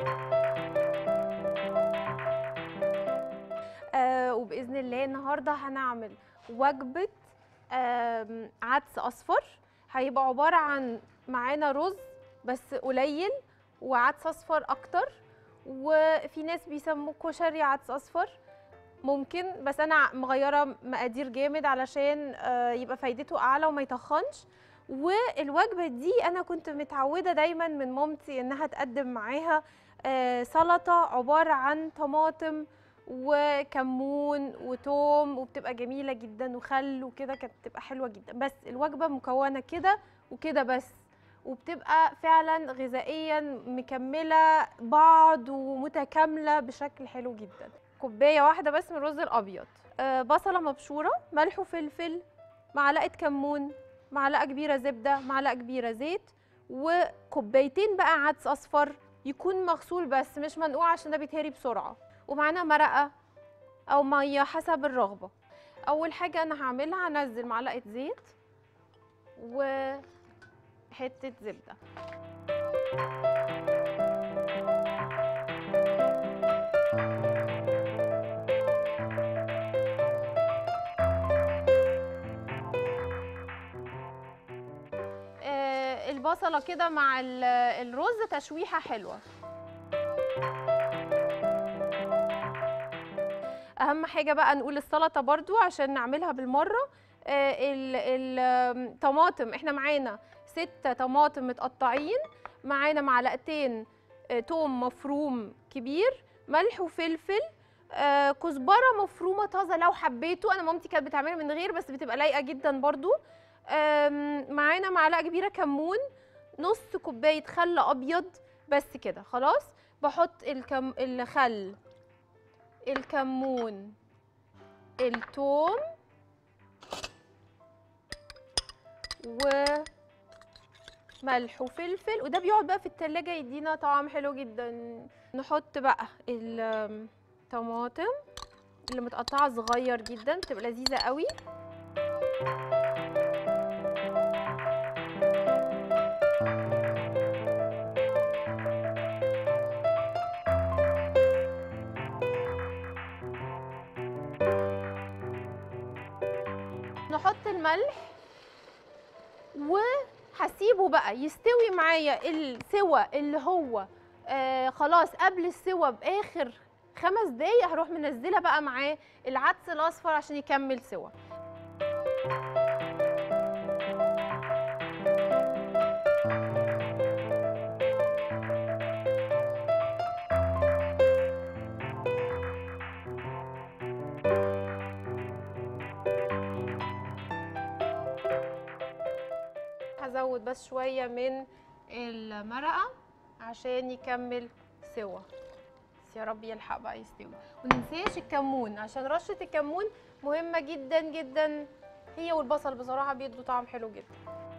آه وباذن الله النهارده هنعمل وجبه آم، عدس اصفر هيبقى عباره عن معانا رز بس قليل وعدس اصفر اكتر وفي ناس بيسموه كشري عدس اصفر ممكن بس انا مغيره مقادير جامد علشان آه، يبقى فايدته اعلى وما يتخنش والوجبه دي انا كنت متعوده دايما من مامتي انها تقدم معاها آه، سلطه عباره عن طماطم وكمون وتوم وبتبقى جميله جدا وخل وكده كانت بتبقى حلوه جدا بس الوجبه مكونه كده وكده بس وبتبقى فعلا غذائيا مكمله بعض ومتكامله بشكل حلو جدا كوبايه واحده بس من الرز الابيض آه، بصله مبشوره ملح وفلفل معلقه كمون معلقه كبيره زبده معلقه كبيره زيت وكوبايتين بقى عدس اصفر يكون مغسول بس مش منقوع عشان ده بيتهري بسرعه ومعانا مرقه او ميه حسب الرغبه اول حاجه انا هعملها هنزل معلقه زيت وحته زبده آه، البصله كده مع ال- الرز تشويحه حلوه اهم حاجه بقى نقول السلطه برضو عشان نعملها بالمره آه، ال- الطماطم احنا معانا ستة طماطم متقطعين معانا معلقتين آه، توم مفروم كبير ملح وفلفل آه، كزبره مفرومه طازه لو حبيتوا انا مامتي كانت بتعملها من غير بس بتبقى لايقه جدا برضو آم، معانا معلقه كبيره كمون نص كوبايه خل ابيض بس كده خلاص بحط الكم... الخل الكمون الثوم وملح وفلفل وده بيقعد بقى في التلاجة يدينا طعم حلو جدا نحط بقى الطماطم اللي متقطعة صغير جدا بتبقى لذيذة قوي نحط الملح وهسيبه بقى يستوي معايا السوى اللي هو آه خلاص قبل السوى باخر خمس دقايق هروح منزله بقى معاه العدس الاصفر عشان يكمل سوى هزود بس شويه من المرقه عشان يكمل سوا بس يا رب يلحق بقى يستوي وننساش الكمون عشان رشه الكمون مهمه جدا جدا هي والبصل بصراحه بيدوا طعم حلو جدا